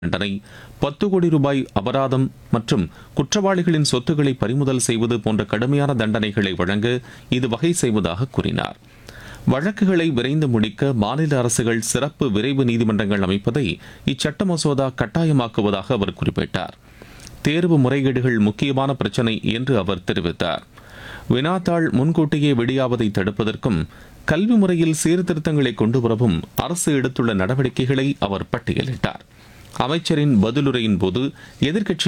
தண்டனை பத்து கோடி ரூபாய் அபராதம் மற்றும் குற்றவாளிகளின் சொத்துக்களை பறிமுதல் செய்வது போன்ற கடுமையான தண்டனைகளை வழங்க இது வகை செய்வதாக கூறினார் வழக்குகளை விரைந்து முடிக்க மாநில அரசுகள் சிறப்பு விரைவு நீதிமன்றங்கள் அமைப்பதை இச்சட்ட மசோதா கட்டாயமாக்குவதாக அவர் குறிப்பிட்டார் தேர்வு முறைகேடுகள் முக்கியமான பிரச்சினை என்று அவர் தெரிவித்தார் வினாத்தாள் முன்கூட்டியே வெளியாவதை தடுப்பதற்கும் கல்வி முறையில் சீர்திருத்தங்களை கொண்டு வரவும் அரசு எடுத்துள்ள நடவடிக்கைகளை அவர் பட்டியலிட்டார் அமைச்சரின் பதிலுரையின் போது எதிர்க்கட்சி